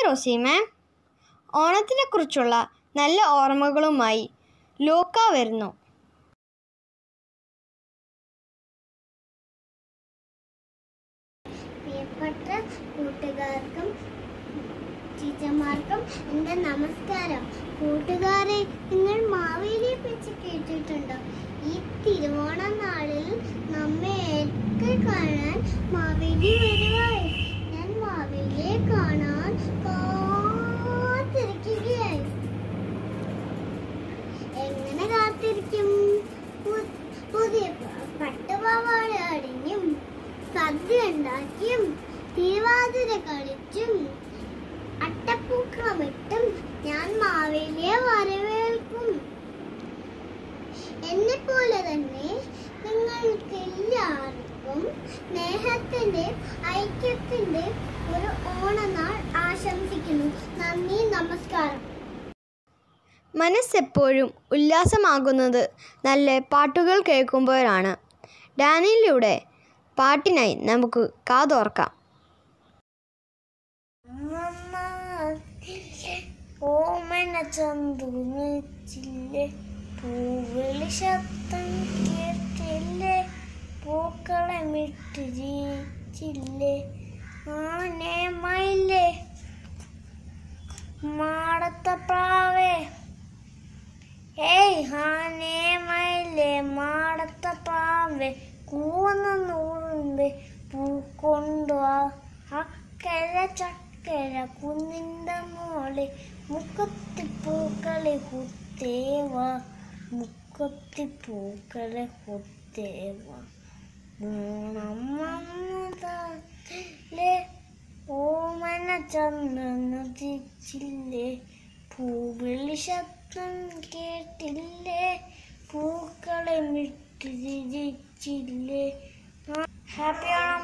Rossi മാം ഓണത്തിനെക്കുറിച്ചുള്ള നല്ല ഓർമ്മകളുമായി ലോക്ക വരുന്നു പ്രിയപ്പെട്ട കൂട്ടുകാർക്കും ടീച്ചർമാർക്കും എൻ്റെ നമസ്കാരം കൂട്ടുകാരെ നിങ്ങൾ മാവേലിയെ പറ്റി കേട്ടിട്ടുണ്ടോ ഈ തിരുവോണ നാളിൽ നമ്മെ ഒക്കെ കാണാൻ മാവേലി വരുവായി ഞാൻ മാവേലിയെ കാണാൻ കാത്തിരിക്കുകയായി എങ്ങനെ കാത്തിരിക്കും പു- പുതിയ പ- പട്ടുപാവാട അടിഞ്ഞും സദ്യ ഉണ്ടാക്കിയും തിരുവാതിര കളിച്ചും അട്ടപ്പൂക്കളമിട്ടും ഞാൻ മാവേലിയെ വരവേൽക്കും എന്നെ പോലെ തന്നെ നിങ്ങൾക്ക് എല്ലാവർക്കും സ്നേഹത്തിന്റെ ഐക്യത്തിന്റെ ഒരു ഓണനാൾ ആശംസിക്കുന്നു നന്ദി നമസ്കാരം മനസ്സെപ്പോഴും ഉല്ലാസമാകുന്നത് നല്ല പാട്ടുകൾ കേൾക്കുമ്പോഴാണ് ഡാനിയിലൂടെ പാട്ടിനായി നമുക്ക് കാതോർക്കാം ഓമന ചന്തുന്നിച്ചില്ലേ പൂവിളി ശബ്ദം കേട്ടില്ലേ പൂക്കളെ മിട്ട് ജീവിച്ചില്ലേ ആനെ മയിലേ മാടത്ത പ്രാവേ ഏയ് ആനെ മയിലേ മാടത്ത പ്രാവേ കൂവന്ന നൂറുമ്പേ പൂക്കൊണ്ടുവാ അക്കര ചക്കര കുന്നിൻ്റെ മോളെ മുക്കത്തി പൂക്കളെ കുത്തേവാ മുക്കത്തി പൂക്കളെ കുത്തേവാ ഓണമ്മല്ലേ ഓമന ചന്ദനതിച്ചില്ലേ പൂവിളി ശബ്ദം കേട്ടില്ലേ പൂക്കളെ മിട്ട് ചിരിച്ചില്ലേ ഹാപ്പി ഓണം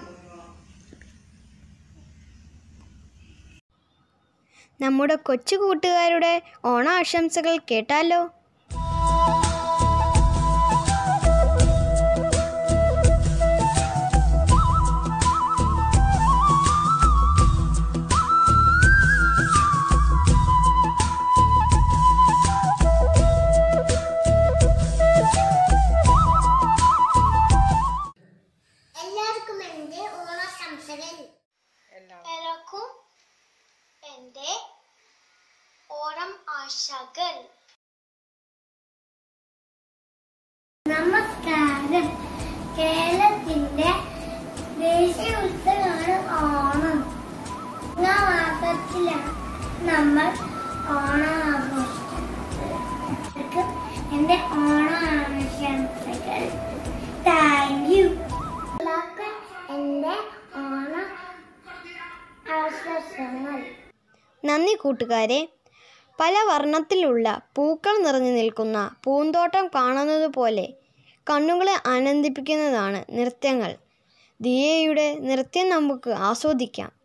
നമ്മുടെ കൊച്ചു കൂട്ടുകാരുടെ ഓണാശംസകൾ കേട്ടാലോ എല്ലാവർക്കും എൻ്റെ ഓണാശംസകൾ എല്ലാവർക്കും എൻ്റെ ഓണം ആശകൾ നമസ്കാരം കേരളത്തിന്റെ ദേശീയ ഉത്സവമാണ് ഓണം ആ മാസത്തിലാണ് നമ്മൾ ഓണം ആഘോഷിക്കുന്നത് എന്റെ ഓണം ആശംസകൾ താങ്ക് യു എല്ലാവർക്കും എന്റെ ഓണ ആശംസകൾ നന്ദി കൂട്ടുകാരെ പല വർണ്ണത്തിലുള്ള പൂക്കൾ നിറഞ്ഞു നിൽക്കുന്ന പൂന്തോട്ടം കാണുന്നത് പോലെ കണ്ണുകളെ ആനന്ദിപ്പിക്കുന്നതാണ് നൃത്യങ്ങൾ ദിയയുടെ നൃത്യം നമുക്ക് ആസ്വദിക്കാം